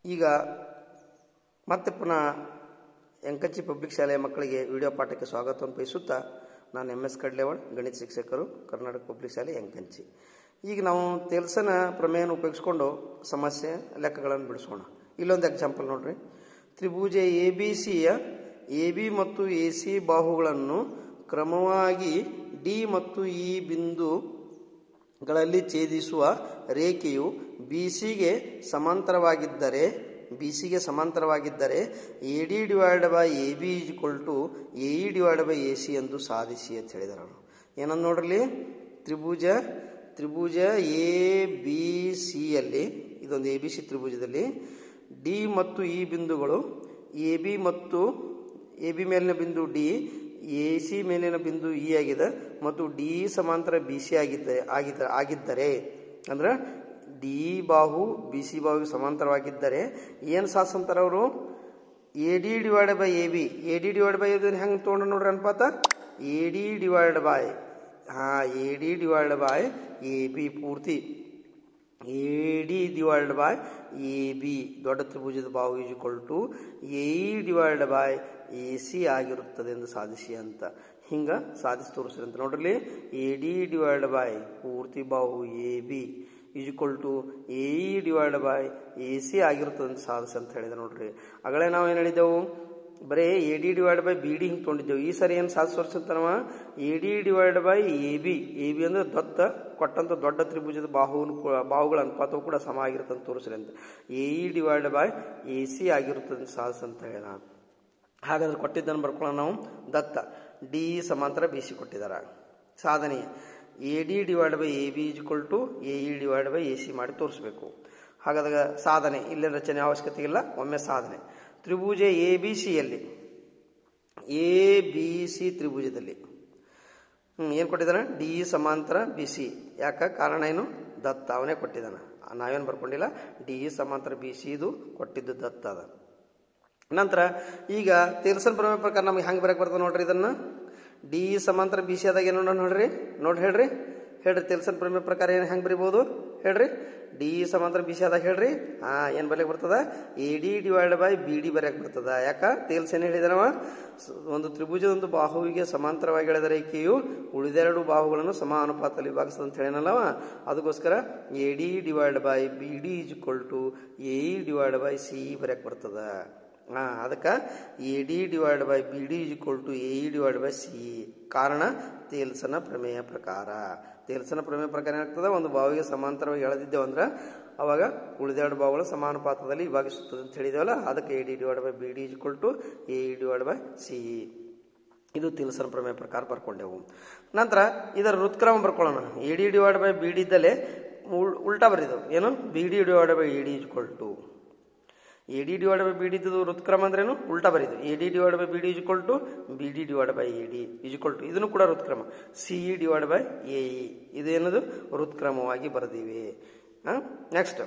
ಈಗ ಮತ್ತೆ ಪುನಃ ಎಂಕಚ್ಚಿ ಪಬ್ಲಿಕ್ ಶಾಲೆಯ ಮಕ್ಕಳಿಗೆ ವಿಡಿಯೋ ಪಾಠಕ್ಕೆ ಸ್ವಾಗತವನ್ನು ಬಯಸುತ್ತಾ ನಾನು ಎಮ್ ಎಸ್ ಕಡ್ಲೇವಳ್ ಗಣಿತ ಶಿಕ್ಷಕರು ಕರ್ನಾಟಕ ಪಬ್ಲಿಕ್ ಶಾಲೆ ಎಂಕಂಚಿ ಈಗ ನಾವು ತೆಲ್ಸನ ಪ್ರಮೇಯನ ಉಪಯೋಗಿಸ್ಕೊಂಡು ಸಮಸ್ಯೆ ಲೆಕ್ಕಗಳನ್ನು ಬಿಡಿಸೋಣ ಇಲ್ಲೊಂದು ಎಕ್ಸಾಂಪಲ್ ನೋಡ್ರಿ ತ್ರಿಭುಜ ಎ ಬಿ ಸಿಯ ಎ ಬಿ ಮತ್ತು ಎ ಸಿ ಬಾಹುಗಳನ್ನು ಕ್ರಮವಾಗಿ ಡಿ ಮತ್ತು ಇ ಬಿಂದು ಗಳಲ್ಲಿ ಛೇದಿಸುವ ರೇಖೆಯು ಬಿಸಿಗೆ ಸಮಾಂತರವಾಗಿದ್ದರೆ ಬಿಸಿಗೆ ಸಮಾಂತರವಾಗಿದ್ದರೆ A D divide by A B is equal to A E divide by A C ಎಂದು ಸಾಧಿಸಿ ಅಂತ ಹೇಳಿದಾರೆ ಅವರು ಏನಂದ್ ನೋಡ್ರಿ ತ್ರಿಭುಜ ತ್ರಿಭುಜ ಎ ಬಿ ಸಿಯಲ್ಲಿ ಇದೊಂದು ಎ ಬಿ ಸಿ ತ್ರಿಭುಜದಲ್ಲಿ ಡಿ ಮತ್ತು ಇ ಬಿಂದುಗಳು ಎ ಬಿ ಮತ್ತು ಎ ಬಿ ಮೇಲಿನ ಬಿಂದು ಡಿ ಎ ಸಿ ಮೇಲಿನ ಬಿಂದು ಇ ಆಗಿದೆ ಮತ್ತು ಡಿ ಸಮಾಂತರ ಬಿ ಸಿ ಆಗಿದ್ದರೆ ಆಗಿದ್ದ ಆಗಿದ್ದರೆ ಅಂದ್ರೆ ಡಿ ಬಾಹು ಬಿ ಸಿ ಬಾಹುಗೆ ಸಮಾಂತರವಾಗಿದ್ದರೆ ಏನು ಸಾಧಿಸಂತಾರೆ ಅವರು A D divide by A B A D divide by A B ಹೆಂಗೆ ತೊಗೊಂಡು ನೋಡ್ರಿ ಅನ್ಪಾತ ಎ ಡಿ ಡಿವೈಡ್ ಬೈ ಹಾಂ A D divide by A B ಪೂರ್ತಿ A D divide by A B ದೊಡ್ಡ ತ್ರಿಭುಜದ ಬಾವು is equal to A divide by A C ಆಗಿರುತ್ತದೆ ಎಂದು ಸಾಧಿಸಿ ಅಂತ ಹಿಂಗ ಸಾಧಿಸಿ ತೋರಿಸ್ರಿ ಅಂತ ನೋಡ್ರಿ ಎ ಡಿ ಡಿವೈಡ್ ಬೈ ಪೂರ್ತಿ ಬಾಹು A B is equal to A divide by A C ಆಗಿರುತ್ತದೆ ಅಂತ ಸಾಧಿಸಿ ಅಂತ ಹೇಳಿದೆ ನೋಡ್ರಿ ಅಗಳೇ ನಾವು ಏನು ಹೇಳಿದೆವು ಬರೀ A D divide by B D ಹಿಂಗೆ ತೊಗೊಂಡಿದ್ದೆವು ಈ ಸರಿ ಏನು ಸಾಧಿಸಿ ತೋರಿಸುತ್ತಾನವ A D divide by A B A B ಅಂದ್ರೆ ದೊಡ್ಡ ಕೊಟ್ಟಂತ ದೊಡ್ಡ ತ್ರಿಭುಜದ ಬಾಹುವನ್ನು ಬಾಹುಗಳ ಅನುಪಾತವು ಕೂಡ ಸಮ ಆಗಿರುತ್ತೆ ಅಂತ ತೋರಿಸ್ರಿ ಅಂತ A E divide by A C ಆಗಿರುತ್ತದೆ ಅಂತ ಸಾಧಿಸಿ ಅಂತ ಹೇಳ ಹಾಗಾದ್ರೆ ಕೊಟ್ಟಿದ್ದನ್ನು ಬರ್ಕೊಳ್ಳೋಣ ನಾವು ದತ್ತ ಡಿ ಸಮಾಂತರ ಬಿ ಸಿ ಕೊಟ್ಟಿದ್ದಾರೆ ಸಾಧನೆ A D divide by A B is equal to A E divide by A C ಮಾಡಿ ತೋರಿಸ್ಬೇಕು ಹಾಗಾದಾಗ ಸಾಧನೆ ಇಲ್ಲಿನ ರಚನೆ ಅವಶ್ಯಕತೆ ಇಲ್ಲ ಒಮ್ಮೆ ಸಾಧನೆ ತ್ರಿಭುಜ ಎ ಬಿ ಸಿಯಲ್ಲಿ ಎ ಬಿ ಸಿ ತ್ರಿಭುಜದಲ್ಲಿ ಹ್ಞೂ ಏನು ಕೊಟ್ಟಿದ್ದಾನೆ ಡಿ ಸಮಾಂತರ ಬಿ ಸಿ ಯಾಕ ಕಾರಣ ಏನು ದತ್ತ ಅವನೇ ಕೊಟ್ಟಿದ್ದಾನೆ ನಾವೇನು ಬರ್ಕೊಂಡಿಲ್ಲ ಡಿ ಸಮಾಂತರ ಬಿ ಸಿ ಇದು ಕೊಟ್ಟಿದ್ದು ದತ್ತ ಅದ ನಂತರ ಈಗ ತೇಲ್ಸನ್ ಪ್ರಮೇಯ ಪ್ರಕಾರ ನಮ್ಗೆ ಹೆಂಗೆ ಬರಕ್ಕೆ ಬರ್ತದೆ ನೋಡ್ರಿ ಇದನ್ನು ಡಿ ಸಮಾಂತರ ಬಿ ಸಿ ಆದಾಗ ಏನು ನೋಡ್ರಿ ನೋಡಿ ಹೇಳ್ರಿ ಹೇಳ್ರಿ ತೇಲ್ಸನ್ ಪ್ರಮೇಯ ಪ್ರಕಾರ ಏನು ಹೆಂಗೆ ಬರಿಬೋದು ಹೇಳ್ರಿ ಡಿ ಸಮಾಂತರ ಬಿ ಸಿ ಆದಾಗ ಹೇಳ್ರಿ ಹಾ ಏನು ಬರ್ಲಿಕ್ಕೆ ಬರ್ತದ A D divide by B D ಬರೆಯಕ್ಕೆ ಬರ್ತದ ಯಾಕ ತೇಲ್ಸ್ ಏನು ಹೇಳಿದನವ ಒಂದು ತ್ರಿಭುಜದ ಒಂದು ಬಾಹುವಿಗೆ ಸಮಾಂತರವಾಗಿ ಎಳೆದ ರೇಖೆಯು ಉಳಿದೆರಡು ಬಾಹುಗಳನ್ನು ಸಮ ಅನುಪಾತದಲ್ಲಿ ವಿಭಾಗಿಸ್ತದೆ ಅಂತ ಹೇಳಿನಲ್ಲವ ಅದಕ್ಕೋಸ್ಕರ A D divide by B D is equal to A E divide by C ಬರೆಯಕ್ಕೆ ಬರ್ತದ ಹಾ ಅದಕ್ಕೆ A D divide by B D is equal to A E divide by C ಕಾರಣ ತೇಲ್ಸನ ಪ್ರಮೇಯ ಪ್ರಕಾರ ತೇಲ್ಸನ ಪ್ರಮೇಯ ಪ್ರಕಾರ ಏನಾಗ್ತದೆ ಒಂದು ಬಾವಿಗೆ ಸಮಾಂತರವಾಗಿ ಎಳೆದಿದ್ದೇವೆ ಅಂದ್ರೆ ಅವಾಗ ಉಳಿದೆರಡು ಬಾವುಗಳು ಸಮಾನುಪಾತದಲ್ಲಿ ವಿಭಾಗಿಸುತ್ತದೆ ಅಂತ ಹೇಳಿದೇವಲ್ಲ ಅದಕ್ಕೆ A D divide by B D is equal to A E divide by C ಇದು ತಿಲ್ಸನ ಪ್ರಮೇಯ ಪ್ರಕಾರ ಬರ್ಕೊಂಡೆವು ನಂತರ ಇದರ ಹೃತ್ಕ್ರಮ ಬರ್ಕೊಳ್ಳೋಣ A D divide by B D ಇದ್ದಲ್ಲೇ ಉಲ್ಟಾ ಬರೀದವು ಏನು B D divide by A D is equal to A D divide by B D ಇದು ಹೃತ್ಕ್ರಮ ಅಂದ್ರೇನು ಉಲ್ಟಾ ಬರೀದು A D divide by B D is equal to B D divide by A D is equal to ಇದನ್ನು ಕೂಡ ಹೃತ್ಕ್ರಮ C E divide by A E ಇದೇನದು ಹೃತ್ಕ್ರಮವಾಗಿ ಬರೆದಿವೆ ನೆಕ್ಸ್ಟ್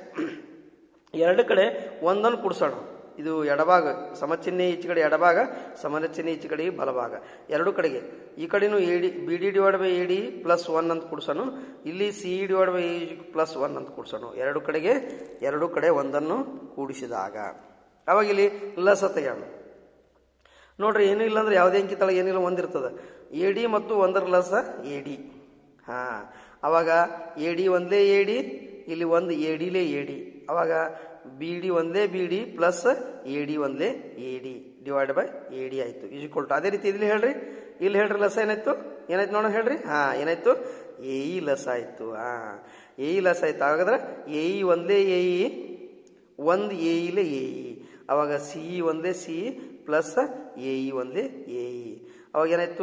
ಎರಡು ಕಡೆ ಒಂದನ್ನು ಕುಡಿಸೋಣ ಇದು ಎಡಭಾಗ ಸಮಚಿಹ್ನೆ ಈಚೆ ಕಡೆ ಎಡಭಾಗ ಸಮಚಿಹ್ನೆ ಈಚೆ ಕಡೆ ಬಲಭಾಗ ಎರಡು ಕಡೆಗೆ ಈ ಕಡೆನೂ A D B D divide by A D plus one ಅಂತ ಕುಡ್ಸೋಣ ಇಲ್ಲಿ C E divide by A plus one ಅಂತ ಕುಡ್ಸೋಣ ಎರಡು ಕಡೆಗೆ ಎರಡು ಕಡೆ ಒಂದನ್ನು ಕೂಡಿಸಿದಾಗ ಅವಾಗ ಇಲ್ಲಿ ಲಸ ತೆಗೆಯೋಣ ನೋಡ್ರಿ ಏನೂ ಇಲ್ಲ ಅಂದ್ರೆ ಯಾವುದೇ ಅಂಕಿ ತಳಗೆ ಏನಿಲ್ಲ ಒಂದಿರ್ತದೆ ಎ ಡಿ ಮತ್ತು ಒಂದರ ಲಸ ಎ ಡಿ ಹಾ ಅವಾಗ ಎ ಡಿ ಒಂದೇ ಎ ಡಿ ಇಲ್ಲಿ ಒಂದು ಎ ಡಿಲೇ ಎ ಡಿ ಅವಾಗ ಬಿ ಡಿ ಒಂದೇ B D plus A D ಒಂದೇ A D divide by A D ಆಯ್ತು ಈಜ್ಕೊಲ್ ಟು ಅದೇ ರೀತಿ ಇಲ್ಲಿ ಹೇಳ್ರಿ ಇಲ್ಲಿ ಹೇಳ್ರಿ ಲಸ ಏನಾಯ್ತು ಏನಾಯ್ತು ನೋಡೋಣ ಹೇಳ್ರಿ ಹಾ ಏನಾಯ್ತು ಎ ಇ ಲಸ ಆಯ್ತು ಹಾ ಎ ಇ ಲಸ ಆಯ್ತು ಹಾಗಾದ್ರೆ ಎ ಇ ಒಂದೇ ಎ ಇ ಒಂದು ಎ ಇಲೆ ಎ ಇ ಅವಾಗ ಸಿ ಇ ಒಂದೇ ಸಿ ಪ್ಲಸ್ ಎ ಇ ಒಂದೇ ಎ ಇ ಅವಾಗ ಏನಾಯ್ತು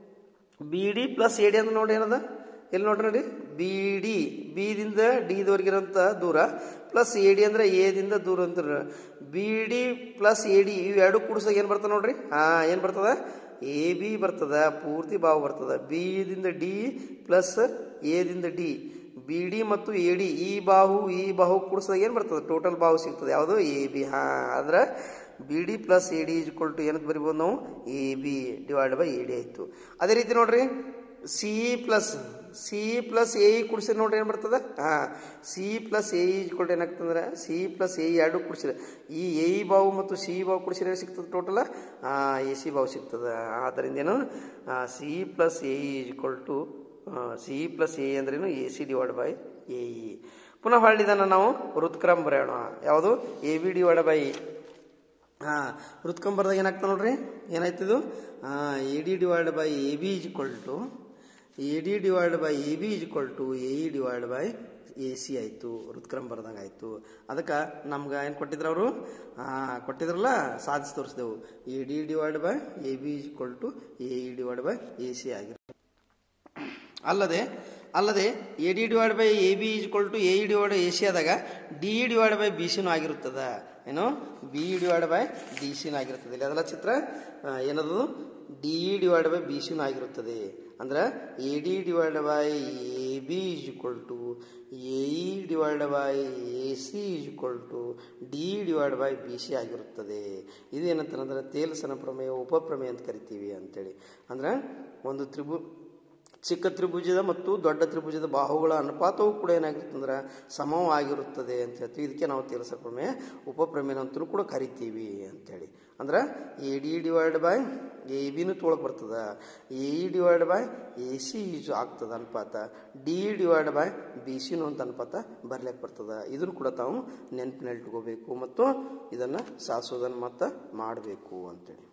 B D plus A D ಅಂತ ನೋಡಿ ಏನದ ಎಲ್ಲಿ ನೋಡ್ರಿ ನೋಡಿ ಬಿ ಡಿ ಬಿ ದಿಂದ ಡಿ ದವರೆಗಿರೋಂಥ ದೂರ ಪ್ಲಸ್ ಎ ಡಿ ಅಂದ್ರೆ ಎ ದಿಂದ ದೂರ ಅಂತ B D plus A D ಇವು ಎರಡು ಕೂಡಿಸಾಗ ಏನು ಬರ್ತದೆ ನೋಡ್ರಿ ಹಾ ಏನು ಬರ್ತದ ಎ ಬಿ ಬರ್ತದ ಪೂರ್ತಿ ಬಾವು ಬರ್ತದ ಬಿ ದಿಂದ ಡಿ ಪ್ಲಸ್ ಎ ದಿಂದ ಡಿ ಬಿ ಡಿ ಮತ್ತು ಎ ಡಿ ಈ ಬಾಹು ಈ ಬಾಹು ಕೂಡಿಸಿದಾಗ ಏನು ಬರ್ತದೆ ಟೋಟಲ್ ಬಾಹು ಸಿಗ್ತದೆ ಯಾವುದು ಎ ಬಿ ಹಾ ಆದ್ರೆ B D plus A D is equal to ಏನಂತ ಬರಿಬೋದು ನಾವು A B divide by A D ಆಯಿತು ಅದೇ ರೀತಿ ನೋಡ್ರಿ C plus C plus A ಕುಡಿಸಿದ್ರೆ ನೋಡ್ರಿ ಏನು ಬರ್ತದೆ ಹಾಂ ಸಿ ಪ್ಲಸ್ ಎ ಈಜ್ಕೊಳ್ರಿ ಏನಾಗ್ತಂದ್ರೆ ಸಿ ಪ್ಲಸ್ ಎ ಎರಡು ಕುಡಿಸಿದ್ರೆ ಈ ಎ ಬಾವು ಮತ್ತು ಸಿ ಬಾವು ಕುಡಿಸಿದ್ರೆ ಸಿಗ್ತದೆ ಟೋಟಲ್ ಎ ಸಿ ಬಾವು ಸಿಗ್ತದೆ ಆದ್ದರಿಂದ ಏನು C plus A is equal to C plus A ಅಂದ್ರೇನು A C divide by A E ಪುನಃ ಹೊಳ್ಳಿದನ್ನು ನಾವು ಋತ್ಕ್ರಮ ಬರೆಯೋಣ ಯಾವುದು ಎ ಬಿ ಡಿವೈಡ್ ಬೈ ಹಾಂ ಋತ್ಕಂಬರ್ದಾಗ ಏನಾಗ್ತದೆ ನೋಡ್ರಿ ಏನಾಯ್ತಿದು A D divide by A B is equal to A D divide by A B is equal to A E divide by A C ಆಯಿತು ಋತ್ಕ್ರಮ ಬರ್ದಂಗೆ ಆಯಿತು ಅದಕ್ಕೆ ನಮ್ಗೆ ಏನು ಕೊಟ್ಟಿದ್ರು ಅವರು ಕೊಟ್ಟಿದ್ರಲ್ಲ ಸಾಧಿಸಿ ತೋರಿಸಿದೆವು A D divide by A B is equal to A E divide by A C ಆಗಿರುತ್ತೆ ಅಲ್ಲದೆ ಅಲ್ಲದೆ A D divide by A B is equal to A E divide A C ಆದಾಗ D E divide by B ಸಿನೂ ಆಗಿರುತ್ತದೆ ಏನು B E divide by D ಸಿನೂ ಆಗಿರುತ್ತದೆ ಇಲ್ಲಿ ಅದೆಲ್ಲ ಚಿತ್ರ ಆ, ಏನದು D E divide by B ಸಿನೂ ಆಗಿರುತ್ತದೆ ಅಂದ್ರೆ A D divide by A B is equal to A E divide by A C is equal to D divide by B C ಆಗಿರುತ್ತದೆ ಇದು ಏನಂತಂದ್ರೆ ತೇಲ್ಸನ ಪ್ರಮೇಯ ಉಪಪ್ರಮೇಯ ಅಂತ ಕರಿತೀವಿ ಅಂತೇಳಿ ಅಂದ್ರೆ ಒಂದು ತ್ರಿಭು ಚಿಕ್ಕ ತ್ರಿಭುಜದ ಮತ್ತು ದೊಡ್ಡ ತ್ರಿಭುಜದ ಬಾಹುಗಳ ಅನುಪಾತವು ಕೂಡ ಏನಾಗಿರುತ್ತೆ ಅಂದ್ರೆ ಸಮವಾಗಿರುತ್ತದೆ ಅಂತ ಹೇಳ್ತೀವಿ ಇದಕ್ಕೆ ನಾವು ತೀರ್ಸ ಪ್ರಮೇಯ ಉಪಪ್ರಮೇಯ ಅಂತಲೂ ಕೂಡ ಕರಿತೀವಿ ಅಂತೇಳಿ ಅಂದ್ರೆ A D divide by A ಬಿನೂ ತೊಳಕ್ ಬರ್ತದ A E divide by A C use ಆಗ್ತದ ಅನುಪಾತ ಡಿ ಡಿವೈಡ್ ಬೈ ಬಿ ಸಿನೂ ಅಂತ ಅನುಪಾತ ಬರ್ಲಿಕ್ಕೆ ಬರ್ತದ ಇದನ್ನು ಕೂಡ ತಾವು ನೆನಪಿನಲ್ಲಿ ಇಟ್ಕೋಬೇಕು ಮತ್ತು ಇದನ್ನು ಸಾಧಿಸೋದನ್ನು ಮತ್ತೆ ಮಾಡಬೇಕು ಅಂತೇಳಿ